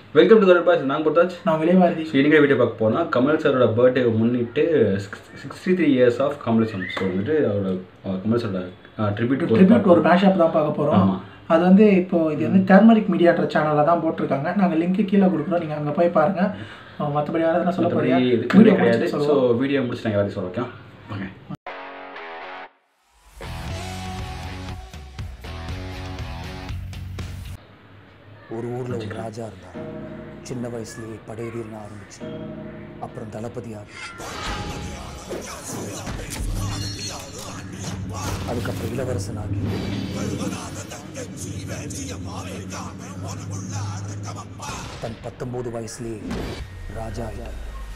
Welcome to carat boys நான் பொறுத்தாச்சு நான் விலைவாதி so இன்னைக்கு வீடியோ பார்க்க போனால் கமல் சாரோட பர்த்டே முன்னிட்டு sixty three years of Kamalism so வந்துட்டு அவரோட அஹ், கமல் சாரோட ட்ரிபியூட் ட்ரிபியூட் ஒரு மேஷப் தான் பார்க்க போகிறோம் ஆமா. அது வந்து இப்போ இது வந்து டர்மரிக் மீடியான்ற சேனலில் தான் போட்டிருக்காங்க நாங்கள் லிங்க் கீழே கொடுக்குறோம் நீங்கள் அங்கே போய் பாருங்க அஹ் மற்றபடி யாராவது என்ன சொல்ல போறியா வீடியோ வீடியோ கிடையாது முடிச்சுட்டு ஸோ சொல்லுவோம் வீடியோ முடிச்சு நான் எல்லாத்தையும் சொல்ல வைக்கலாம் வாங்க ஒரு ஊரில் ஒரு ராஜா இருந்தார் சின்ன வயசுலேயே படையெறியல்னு ஆரம்பிச்சு அப்புறம் தளபதி ஆகி அதுக்கப்புறம் இளவரசன் ஆகி தன் பத்தொன்பது வயசுலேயே ராஜா ஆகிட்டார்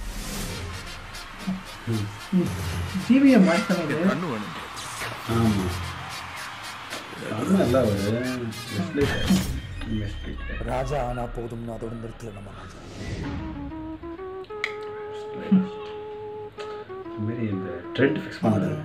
ஜிவிஎம் வாய்ஸ் பண்ணது ஆமாம் நல்லா ஒரு ராஜா ஆனா போதும்னு அதோட நிறுத்தல நம்ம ராஜா மாரி இந்த ட்ரெண்ட் ஃபிக்ஸ் பண்ணுறது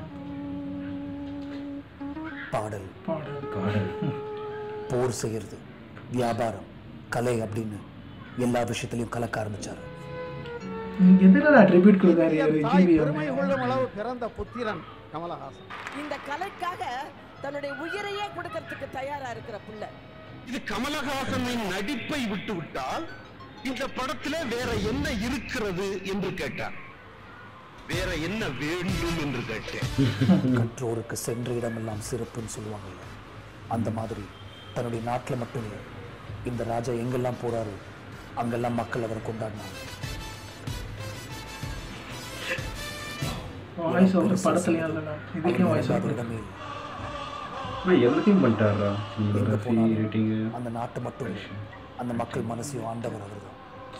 பாடல் பாடல் பாடல் போர் செய்யறது வியாபாரம் கலை அப்படின்னு எல்லா விஷயத்துலையும் கலக்க ஆரம்பிச்சார் எதிராக ட்ரிபியூட் கொடுத்தாரு இவரு தாய் ஜிவிஎம் பெருமை கொள்ளும் அளவு பிறந்த புத்திரன் கமலஹாசன் இந்த கலைக்காக தன்னுடைய உயிரையே கொடுக்கறதுக்கு தயாரா இருக்கிற புள்ள இது கமலஹாசனின் நடிப்பை விட்டுவிட்டால் இந்த படத்துல வேற என்ன இருக்கிறது என்று கேட்டார் வேற என்ன வேண்டும் என்று கேட்டேன் கற்றோருக்கு சென்ற இடமெல்லாம் சிறப்புன்னு சொல்லுவாங்கல்ல அந்த மாதிரி தன்னுடைய நாட்டில் மட்டும் இல்லை இந்த ராஜா எங்கெல்லாம் போறாரு அங்கெல்லாம் மக்கள் அவரை கொண்டாடினாங்க வாய்ஸ் ஓவர் படத்துலையும் இல்லை இதுலேயும் வாய்ஸ் இல்லாத ஓவர் இடமே இல்லை ஆனால் எல்லாத்தையும் பண்ணிட்டாரா எங்க சினிமோகிராஃபி போனாலும் எடிட்டிங்கு அந்த நாட்டை மட்டும் இல்லை அந்த மக்கள் மனசையும் ஆண்டவர் அவர்தான்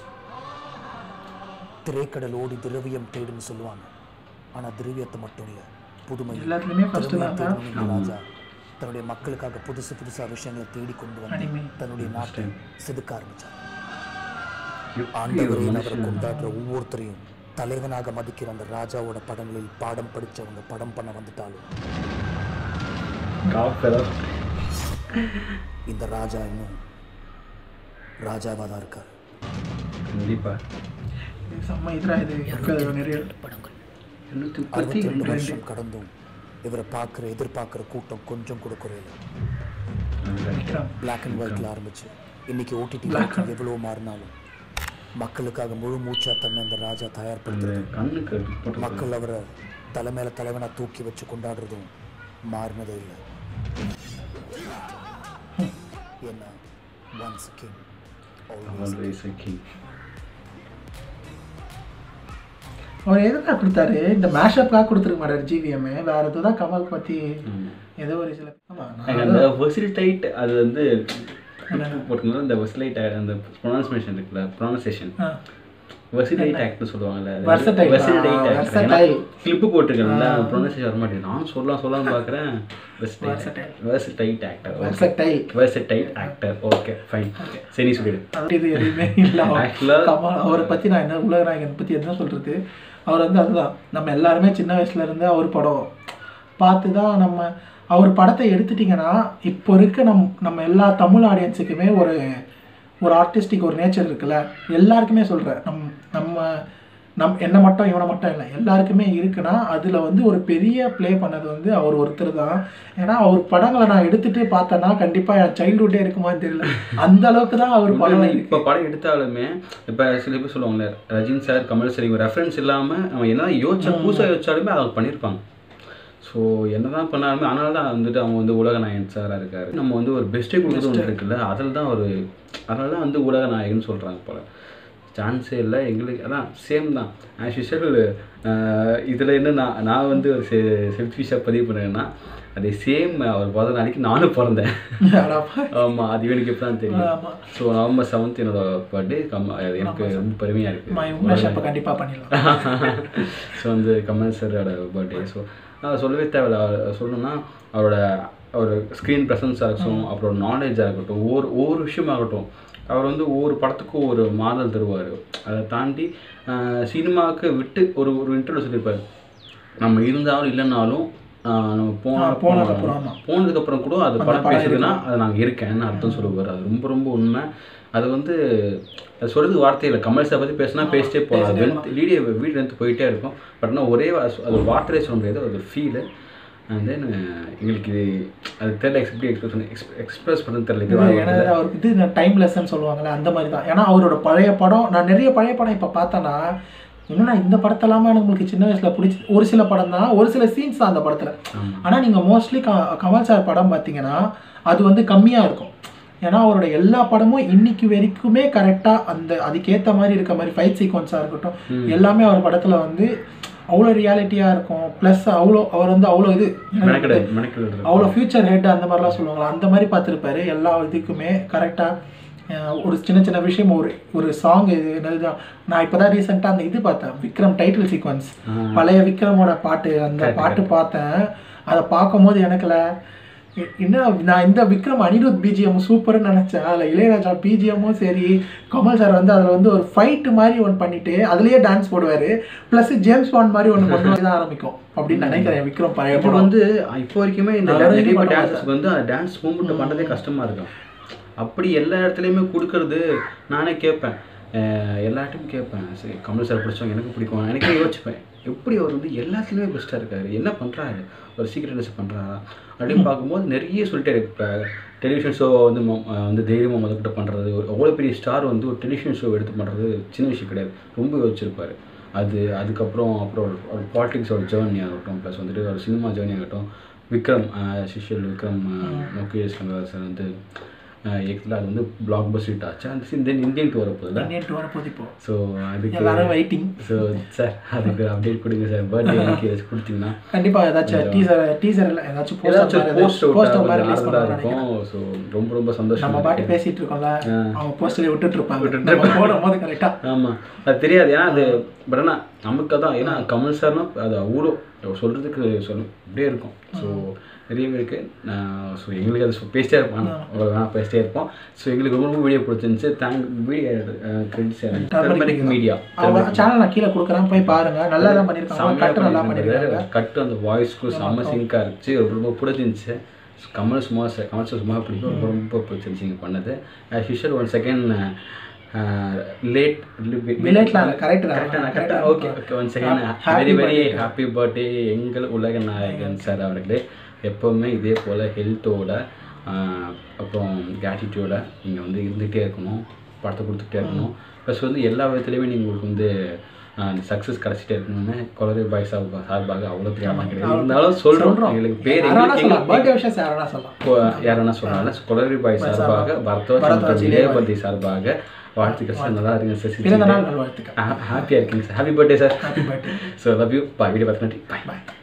திரைக்கடல் ஓடி திரவியம் தேடுன்னு சொல்லுவாங்க ஆனா திரவியத்தை மட்டும் இல்லை புதுமை எல்லாத்துலேயுமே ஃபர்ஸ்ட் திறமையை தான் தேடின இந்த ராஜா தன்னுடைய மக்களுக்காக புதுசு புதுசா விஷயங்களை தேடி கொண்டு வந்து அடிமை. தன்னுடைய நாட்டை செதுக்க ஆரம்பிச்சார் எப்படி ஒரு ஆண்டவரே அவரை மனுஷன் கொண்டாடுற ஒவ்வொருத்தரையும் தலைவனாக மதிக்கிற அந்த ராஜாவோட படங்களில் பாடம் படிச்சவங்க படம் பண்ண வந்துட்டாலும் காப்பெல்லாம் இந்த ராஜா இன்னும் ராஜாவா தான் இருக்கார் கண்டிப்பாக செம்ம இதில் இது இருக்கிறது நிறைய எண்ணூற்றி முப்பத்தி அறுபத்தி ரெண்டு ரெண்டு வருஷம் கடந்தும் இவரை பார்க்குற எதிர்பார்க்குற கூட்டம் கொஞ்சம் கூட குறையல விக்ரம் பிளாக் அண்ட் ஒயிட்ல ஆரம்பிச்சு இன்னைக்கு ஓடிடி எவ்வளோ மாறினாலும் மக்களுக்காக முழு மூச்சா தன்னை இந்த ராஜா அந்த தயார்படுத்துறது கண்ணுக்கு போட்டு மக்கள் அவரை தலைமையில தலைவனா தூக்கி வச்சு கொண்டாடுறதும் மாறினதே இல்லை என்ன ஒன்ஸ் கிங் ஆல்வேஸ் கிங் அவர் எதுக்காக கொடுத்தாரு இந்த மேஷப்காக கொடுத்துருக்க மாட்டார் ஜிவிஎம் வேற எதுவும் கமல் பற்றி ஏதோ ஒரு சில ஆமாம் எனக்கு அந்த வெசிலிடைட் அது வந்து போட்டுருந்தது அந்த வெசிலைட் அந்த ப்ரொனன்சியேஷன் இருக்குல்ல ப்ரொனன்சியேஷன் வெசிலைட் ஆக்ட்னு சொல்லுவாங்கல்ல Versatile. ஆ, versatile. கிளிப்பு போட்டிருக்கேன்ல ப்ரொனன்சியேஷன் வர மாட்டேங்குது நான் சொல்லலாம் சொல்லலாம் பார்க்குறேன் Versatile. Versatile actor Versatile. Versatile actor okay fine சரி நீ சொல்லிடு அது இது எதுவுமே இல்லை Actually- கமல் அவரை பற்றி நான் என்ன உலகநாயகன் பற்றி என்ன சொல்கிறது அவர் வந்து அதுதான் நம்ம எல்லாருமே சின்ன வயசுல இருந்து அவர் படம் பார்த்து தான் நம்ம அவர் படத்தை எடுத்துட்டிங்கன்னா இப்போ இருக்க நம் நம்ம எல்லா தமிழ் ஆடியன்ஸுக்குமே ஒரு ஒரு ஆர்டிஸ்டிக் ஒரு நேச்சர் இருக்குல்ல எல்லாருக்குமே சொல்கிறேன் நம் நம்ம நம் என்ன மட்டும் இவனை மட்டும் இல்லை எல்லாருக்குமே இருக்குன்னா அதில் வந்து ஒரு பெரிய ப்ளே பண்ணது வந்து அவர் ஒருத்தர் தான் ஏன்னா அவர் படங்களை நான் எடுத்துட்டு பார்த்தேன்னா கண்டிப்பாக என் சைல்ட்ஹுட்டே இருக்குமான்னு தெரியல அந்த அளவுக்கு தான் அவர் படம் இருக்கு இப்போ படம் எடுத்தாலுமே இப்போ சில பேர் சொல்லுவாங்கல்ல ரஜினி சார் கமல் சார் இவங்க ரெஃபரன்ஸ் இல்லாமல் அவன் என்ன யோசிச்சா புதுசாக யோசிச்சாலுமே அதை பண்ணியிருப்பாங்க ஸோ என்னதான் பண்ணாலுமே அதனால தான் வந்துட்டு அவங்க வந்து உலக நாயகன் சாராக இருக்காரு நம்ம வந்து ஒரு பெஸ்ட்டே கொடுக்குறது ஒன்று இருக்குல்ல அதில் தான் ஒரு அதனால தான் வந்து உலக நாயகன் சொல்கிறாங்க போல சான்ஸே இல்லை எங்களுக்கு அதான் சேம் தான் ஆஸ் யூஷுவல் இதில் என்ன நான் நான் வந்து ஒரு செல்ஃபிஷாக பதிவு பண்ணுறேன்னா அதே சேம் அவர் பிறந்த நாளைக்கு நானும் பிறந்தேன் அடாப்பா. ஆமாம் அது இவனுக்கு எப்படி தான் தெரியும் ஆமா. ஸோ நவம்பர் செவன்த் என்னோட பர்த்டே கம் அது எனக்கு ரொம்ப பெருமையாக மை இருக்குது மேஷப்பை கண்டிப்பாக பண்ணிடலாம் ஸோ வந்து கமல் சாரோட பர்த்டே ஸோ நான் சொல்லவே தேவையில்ல அவர் சொல்லணும்னா அவரோட அவர் ஸ்க்ரீன் ப்ரெசன்ஸாக இருக்கட்டும் அப்புறம் நாலேஜாக இருக்கட்டும் ஒவ்வொரு ஒவ்வொரு விஷயமாகட்டும் அவர் வந்து ஒவ்வொரு படத்துக்கும் ஒரு மாடல் தருவார் அதை தாண்டி ஆஹ், சினிமாவுக்கு விட்டு ஒரு ஒரு இன்டர்வியூ சொல்லியிருப்பார் நம்ம இருந்தாலும் இல்லைனாலும் ஆஹ் நம்ம போன ஆ, போனதுக்கப்புறம், ஆமா. போனதுக்கப்புறம் கூட அது அந்த படம் படம் பேசுதுன்னா அது நாங்கள் இருக்கேன்னு அர்த்தம் சொல்லுவார் அது ரொம்ப ரொம்ப உண்மை அது வந்து அது சொல்கிறதுக்கு வார்த்தை இல்லை கமல் சார் பற்றி பேசினா பேசிட்டே போகலாம் அது பேசிட்டே வெந்து வீடியோ வீடு எடுத்து போயிட்டே இருக்கும் பட் ஆனால் ஒரே வா- அது வார்த்தையே சொல்ல முடியாது அது ஃபீலு அண்ட் தென் எங்களுக்கு இது அது தெரியல எப்படி எக்ஸ்பிரஸ் பண்ண எக்ஸ்பிரஸ் பண்ணுறது தெரியல இது இது எனக்கு அவருக்கு இது டைம் லெஸ்ன்னு சொல்லுவாங்கல்ல அந்த மாதிரி தான் ஏன்னா அவரோட பழைய படம் நான் நிறைய பழைய படம் இப்போ பார்த்தேன்னா என்னன்னா இந்த படத்தெல்லாமா உங்களுக்கு சின்ன வயசுல பிடிச்சி ஒரு சில படம் தான் ஒரு சில சீன்ஸ் தான் அந்த படத்துல ஆமா. ஆனா நீங்க மோஸ்ட்லி கமல் சார் படம் பார்த்தீங்கன்னா அது வந்து கம்மியா இருக்கும் ஏன்னா அவரோட எல்லா படமும் இன்னைக்கு வரைக்குமே கரெக்டா அந்த அதுக்கேத்த மாதிரி இருக்க மாதிரி ஃபைட் சீக்வன்ஸாக இருக்கட்டும் எல்லாமே அவர் படத்துல வந்து அவ்வளோ ரியாலிட்டியாக இருக்கும் ப்ளஸ் அவ்வளோ அவர் வந்து அவ்வளோ இது மெனக்கெடு மெனக்கெடு அவ்வளோ ஃபியூச்சர் ஹெட் அந்த மாதிரிலாம் சொல்லுவாங்களா அந்த மாதிரி பார்த்துருப்பாரு எல்லா இதுக்குமே கரெக்டாக ஒரு சின்ன சின்ன விஷயம் ஒரு ஒரு சாங் இது என்னதுதான் நான் இப்போ தான் ரீசெண்டாக அந்த இது பார்த்தேன் விக்ரம் டைட்டில் சீக்வன்ஸ் பழைய விக்ரமோட பாட்டு அந்த பாட்டு பார்த்தேன் அதை பார்க்கும்போது எனக்குல எ- என்ன நான் இந்த விக்ரம் அனிருத் பிஜிஎம் சூப்பர்னு நினச்சேன் அதில் இளையராஜா பிஜிஎம்மும் சரி கமல் சார் வந்து அதில் வந்து ஒரு ஃபைட்டு மாதிரி ஒன்று பண்ணிட்டு அதுலேயே டான்ஸ் போடுவார் ப்ளஸ் ஜேம்ஸ் பாண்ட் மாதிரி ஒன்று கொண்டு வந்து தான் ஆரம்பிக்கும் அப்படின்னு நினைக்கிறேன் விக்ரம் பழைய இப்போ படம் வந்து இப்போ வரைக்குமே இந்த நான் நிறைய பண்ண டான்ஸஸ்க்கு வந்து அந்த டான்ஸ் மூமெண்ட் பண்ணுறதே கஷ்டமா இருக்கும் அப்படி எல்லா இடத்துலையுமே கொடுக்கறது நானே கேட்பேன் அஹ் எல்லா இடத்தையும் கேட்பேன் சரி கமல் சார் பிடிச்சவங்க எனக்கு பிடிக்கும் எனக்கே யோசிப்பேன் எப்படி அவர் வந்து எல்லாத்துலேயுமே பெஸ்ட்டாக இருக்காரு என்ன பண்ணுறாரு ஒரு சீக்ரெட்னஸ் பண்ணுறாரா அப்படின்னு பார்க்கும்போது நிறைய சொல்லிட்டே இருக்கு இப்போ டெலிவிஷன் ஷோ வந்து மொ- அஹ் வந்து தைரியமாக முதல்கிட்ட பண்ணுறது ஒரு அவ்வளோ பெரிய ஸ்டார் வந்து ஒரு டெலிவிஷன் ஷோ எடுத்து பண்ணுறது சின்ன விஷயம் கிடையாது ரொம்ப யோசிச்சிருப்பாரு அது அதுக்கப்புறம் அப்புறம் ஒரு பாலிடிக்ஸோட ஜேர்னி ஆகட்டும் ப்ளஸ் வந்துட்டு ஒரு சினிமா ஜேர்னி ஆகட்டும் விக்ரம் சிஷியல் விக்ரம் முகேஷ் கங்கராஜ் சார் வந்து ஏகத்தில் அது வந்து பிளாக் பஸ் ஹிட் ஆச்சு அந்த இந்த இந்தியன்க்கு வரப்போகுதுல நேற்று வரப்போது இப்போ ஸோ அதுக்கு எல்லாரும் வெயிட்டிங் ஸோ சார் அதுக்கு அப்டேட் கொடுங்க சார் பர்த்டே எனக்கு ஏதாச்சும் கொடுத்தீங்கன்னா கண்டிப்பா ஏதாச்சும் டீசர் டீசர் இல்லை ஏதாச்சும் ஏதாச்சும் போஸ்ட் போஸ்டர் மாதிரி ரிலீஸ் ஆறுதலாக பண்ணுவாங்க இருக்கும் ஸோ ரொம்ப ரொம்ப சந்தோஷம் நம்ம பாட்டு இருக்கு. பேசிட்டு இருக்கோம்ல ஆ. அவங்க போஸ்டர்ல விட்டுட்டு இருப்பாங்க விட்டுட்டு நம்ம போடும் போது கரெக்டா ஆமாம் அது தெரியாது ஏன்னா அது பட் ஆனால் நமக்கு தான் ஏன்னா கமல் சார்னா அது அவ்வளோ சொல்கிறதுக்கு சொல்ல அப்படியே இருக்கும் ஸோ நிறையவே இருக்குது ஸோ எங்களுக்கு அது சொ- பேசிட்டே இருப்பான் அவ்வளோ வேணாம் பேசிட்டே இருப்போம் ஸோ எங்களுக்கு ரொம்ப ரொம்ப வீடியோ பிடிச்சிருந்துச்சு thank video credits turmeric media அவங்க சேனல் நான் கீழே கொடுக்குறேன் போய் பாருங்க நல்லா தான் பண்ணிருக்காங்க கட்டு நல்லா பண்ணிருக்காங்க கட்டு அந்த வாய்ஸ்க்கும் செம்ம சிங்காக இருந்துச்சு ரொம்ப ரொம்ப பிடிச்சிருந்துச்சு கமல் சும்மா சார் கமல் சார் சும்மா பிடிக்கும் ரொம்ப ரொம்ப பிடிச்சிருந்துச்சு இங்கே பண்ணது as usual one second late Belateலாம் இல்ல, correct தான். கரெக்டாக correct கரெக்டாக தான். Okay okay one second Happy very very birthday. Happy birthday எங்கள் உலக நாயகன் சார் அவர்களே எப்போவுமே இதே போல் ஹெல்த்தோட அப்புறம் கேட்டிடியூட நீங்கள் வந்து இருந்துகிட்டே இருக்கணும் படத்தை கொடுத்துட்டே இருக்கணும் ப்ளஸ் வந்து எல்லா விதத்துலையுமே நீங்கள் உங்களுக்கு வந்து சக்ஸஸ் கிடச்சிட்டே இருக்கணும்னு கொலரை பாய் சார்பாக சார்பாக அவ்வளோ பெரிய ஆளாக கிடையாது இருந்தாலும் சொல்கிறோம் எங்களுக்கு பேர் யாரா எங்களுக்கு சொல்லலாம் பர்த்டே விஷயம் யாரா சொல்லலாம் இப்போ யாரன்னா சொல்றாங்க கொலரி பாய் சார்பாக பரத்வாஜ் பரத்வாஜ் மற்றும் இளையராஜா. இளையபதி சார்பாக வாழ்த்துக்கள் சார் நல்லா இருங்க சார் பிறந்த நாள் நல்வாழ்த்துக்கள் ஹாப்பியாக இருக்கீங்க sir happy birthday sir happy birthday so love you bye video பார்த்து நன்றி பாய் பாய்